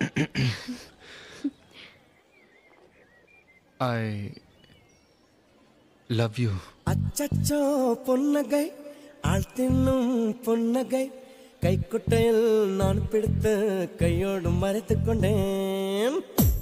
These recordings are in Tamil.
ஐ லவ் யூ அச்சச்சோ பொன்னகை ஆள் தின்னும் பொன்னகை கைக்குட்டையில் நான் பிடித்து கையோடு மறைத்துக் கொண்டேன்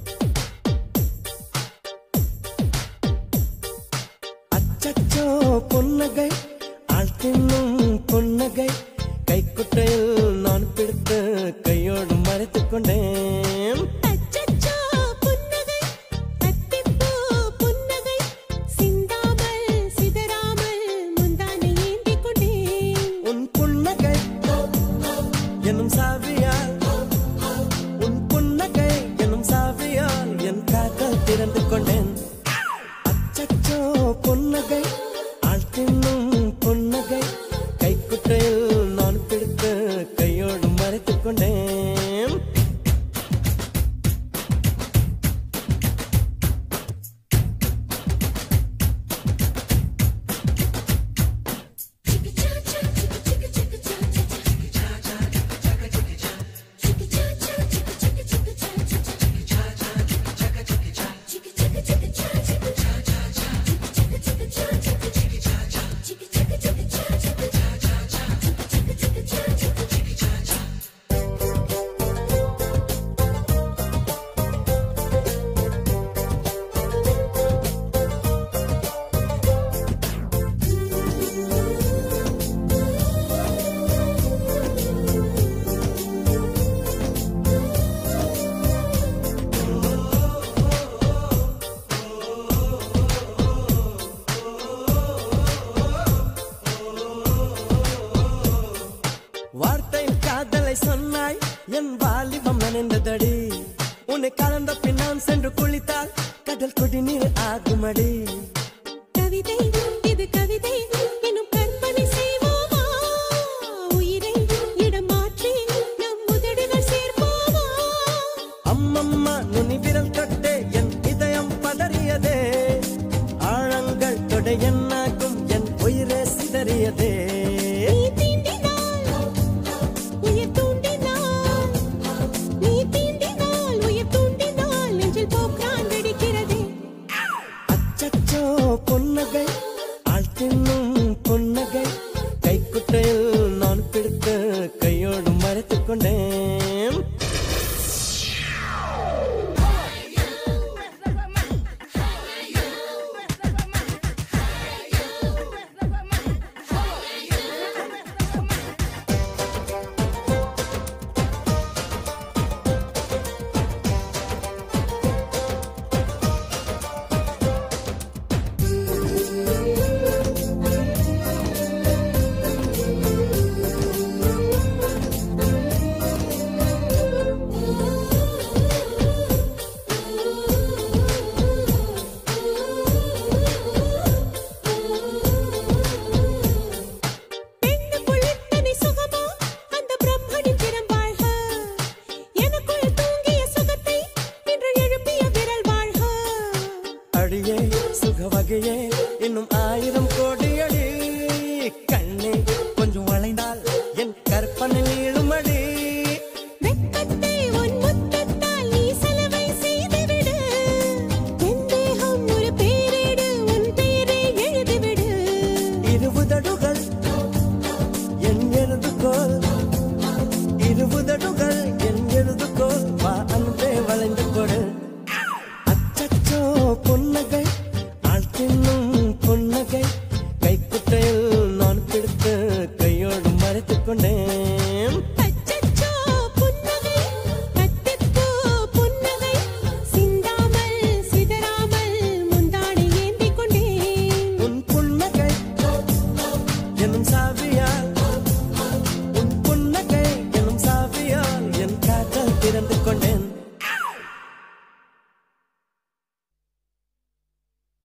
அச்சச்சோ பொன்னகை ஆள் தின்னும் பொன்னகை கைக்குட்டையில் நான் பிடித்து கையோடு மறைத்துக் கொண்டேன் அச்சச்சோ புன்னகை அத்திப்பூ புன்னகை சிந்தாமல் சிதறாமல் முந்தானை ஏந்திக் கொண்டேன் உன் புன்னகை எனும் சாவியால் உன் புன்னகை எனும் சாவியால் என் காதல் திறந்து கொண்டேன் அச்சச்சோ புன்னகை ஆள் தின்னும் புன்னகை கைக்குட்டையில் நான் பிடித்து கையோடு மறைத்துக் கொண்டேன் வார்த்தை காதலை சொன்னாய் என் வாலிபம் நனைந்ததடி உன்னை கலந்த பின் நான் சென்று குளித்தால் கடல் குடிநீர் ஆகுமடி கவிதை இது கவிதை எனும் கற்பனை செய்வோமா உயிரை இடம் மாற்றி நம் உதடுகள் சேர்ப்போமா அம்மம்மா நுனி விரல் தொட்டே என் இதயம் பதறியதே ஆழங்கள் தொட என்னாகும் என் உயிரே சிதறியதே நீ தீண்டினால் உயிர் தூண்டினால் நீ தீண்டினால் உயிர் தூண்டினால் நெஞ்சில் போக்கிறான் வெடிக்கிறதே அச்சச்சோ பொன்னகை ஆள் தின்னும் பொன்னகை கைக்குட்டையில் நான் பிடித்து கையோடு மறைத்துக் கொண்டேன் பெண்ணுக்குள் இத்தனை சுகமா அந்த பிரம்மனின் திறம் வாழ்க எனக்குள் தூங்கிய சுகத்தை இன்று எழுப்பிய விரல் வாழ்க அடியே சுக வகையே இன்னும் ஆயிரம் கோடி அடி கண்ணே கொஞ்சம் வளைந்தால் என் கற்பனை நீளுமடி வெட்கத்தை உன் முத்தத்தால் நீ சலவை செய்துவிடு என் தேகம் ஒரு பேரேடு உன் பேரை எழுதிவிடு இருபுதடுகள் என் எழுதுகோல் இருபுதடுகள் என் எழுதுகோல் வா அன்பே வளைந்து கொடு அச்சச்சோ புன்னகை ஆள் தின்னும் புன்னகை கைக்குட்டையில் நான் பிடித்து கையோடு மறைத்துக் கொண்டேன்